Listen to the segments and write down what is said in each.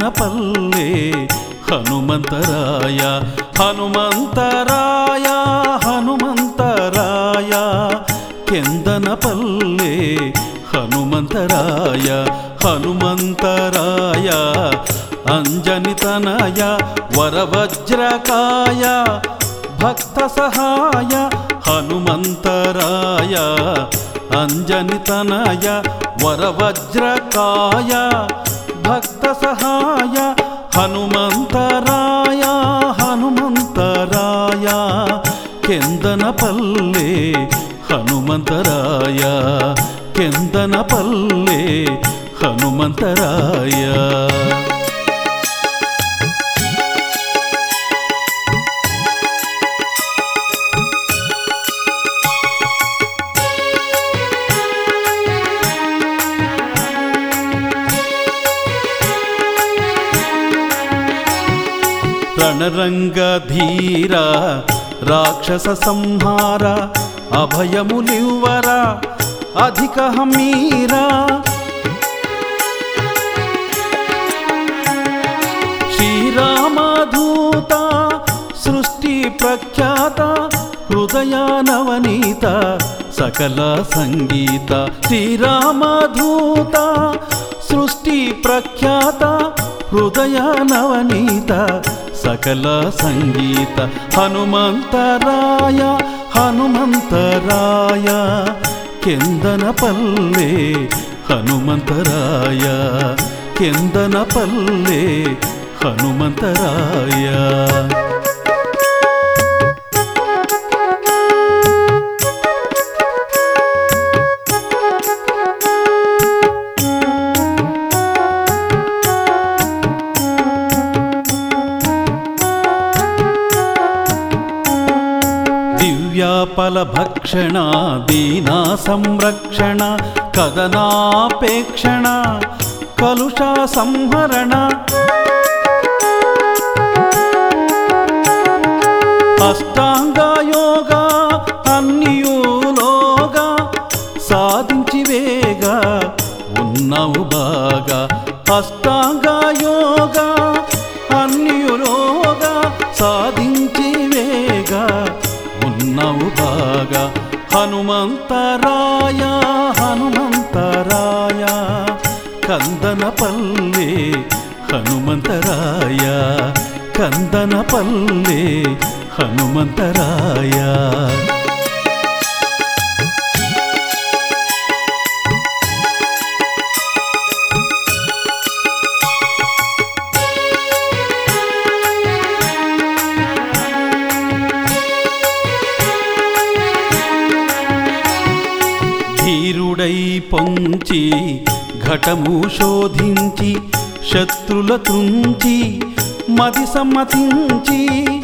ಕೆಂದನಪಲ್ಲೆ ಹನುಮಂತರಾಯ ಹನುಮಂತರಾಯ ಹನುಮಂತರಾಯ ಕೆಂದನಪಲ್ಲೆ ಹನುಮಂತರಾಯ ಹನುಮಂತರಾಯ ಅಂಜನಿತನಯ ವರವಜ್ರಕಾಯ ಭಕ್ತ ಸಹಾಯ ಹನುಮಂತರಾಯ ಅಂಜನಿತನಯ ವರವಜ್ರಕಾಯ ಭಕ್ತ ಸಹಾಯ ಹನುಮಂತರಾಯ ಹನುಮಂತರಾಯ ಕೆಂದನಪಲ್ಲೆ ಹನುಮಂತರಾಯ ಕೆಂದನಪಲ್ಲೆ ಹನುಮಂತರಾಯ రణరంగధీర రాక్షస సంహార అభయములివ్వర అధిక హమీరా శ్రీరామధూత సృష్టి ప్రఖ్యాత హృదయ నవనీత సకల సంగీత శ్రీరామధూత సృష్టి ప్రఖ్యాత హృదయ నవనీత సకల సంగీత హనుమంతరాయ హనుమంతరాయ కెందనపల్లె హనుమంతరాయ కెందనపల్లె హనుమంతరాయ దివ్యాపల భక్షణ దీనా సంరక్షణ కదనాపేక్షణ కలుష సంహరణ అష్టాంగ యోగా అన్నియులోగా సాధించి వేగా ఉన్నావు బాగా అష్టాంగ యోగా అన్నియులోగా సాధించి వేగా ఉన్నావు బాగా హనుమంతరాయ హనుమంతరాయ కందనపల్లె హనుమంతరాయ కందనపల్లె హనుమంతరాయ ధీరుడై పొంచి ఘటము శోధించి శత్రుల తుంచి మది సమ్మతించి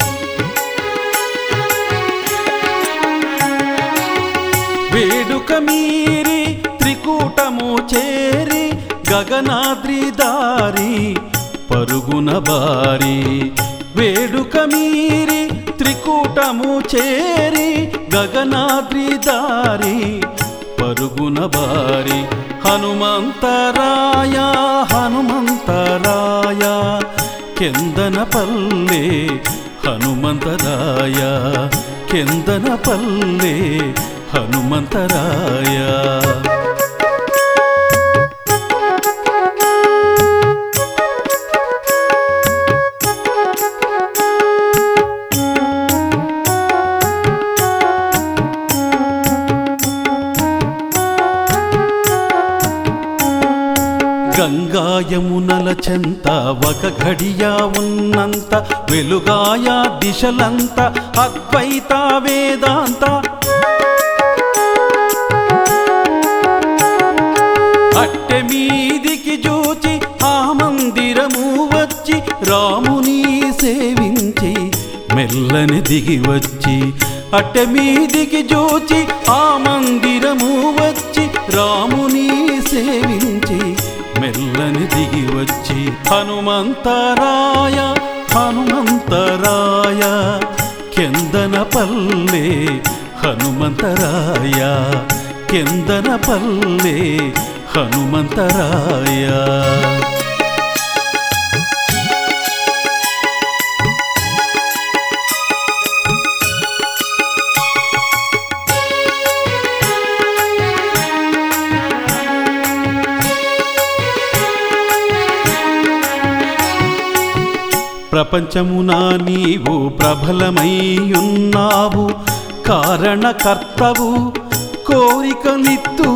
వేడుక మీరి త్రికూటము చేరి గగనాద్రి దారి పరుగున బారి వేడుక మీరి త్రికూటము చేరి గగనాద్రి దారి పరుగున బారి హనుమంతరాయ హనుమంతరాయ కెందనపల్లె హనుమంతరాయ కెందనపల్లె హనుమంతరాయ గంగాయమునల చెంత ఒక ఘడియా ఉన్నంత వెలుగాయ దిశలంత అద్వైత వేదాంత అట్టె మీదికి జూచి ఆ మందిరము వచ్చి రాముని సేవించి మెల్లని దిగి వచ్చి అట్టె మీదికి జూచి ఆ మందిరము వచ్చి రాముని సేవించి మెల్లని దిగి వచ్చి హనుమంతరాయ హనుమంతరాయ కెందనపల్లె హనుమంతరాయ కెందనపల్లె హనుమంతరాయ ప్రపంచమున నీవు ప్రబలమయ్యున్నావు కారణకర్తవు కోరికలిత్తు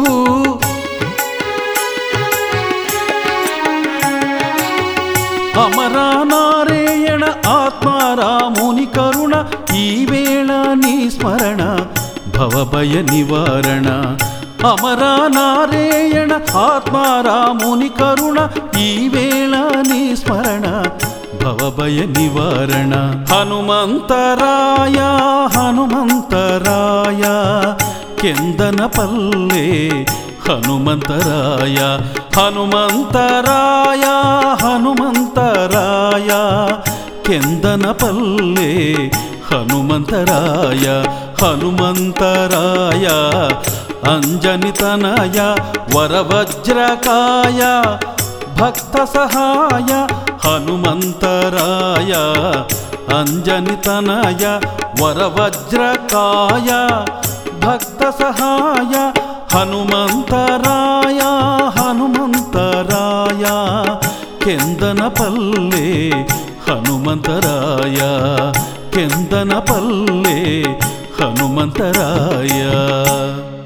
అమరానారాయణ ఆత్మారాముని కరుణ ఈ వేళ నీ స్మరణ భవభయ నివారణ అమరానారాయణ ఆత్మారాముని కరుణ ఈ వేళ నీ స్మరణ భవభయ నివారణ హనుమంతరాయ హనుమంతరాయ కెందన పల్లె హనుమంతరాయ హనుమంతరాయ హనుమంతరాయ కెందన పల్లె హనుమంతరాయ హనుమంతరాయ అంజనితనయ వరవజ్రకాయ భక్త సహాయ హనుమంతరాయ అంజనితనయ వరవజ్రకాయ భక్త సహాయ హనుమంతరాయ హనుమంతరాయ కెందన పల్లె హనుమంతరాయ కెందన పల్లె హనుమంతరాయ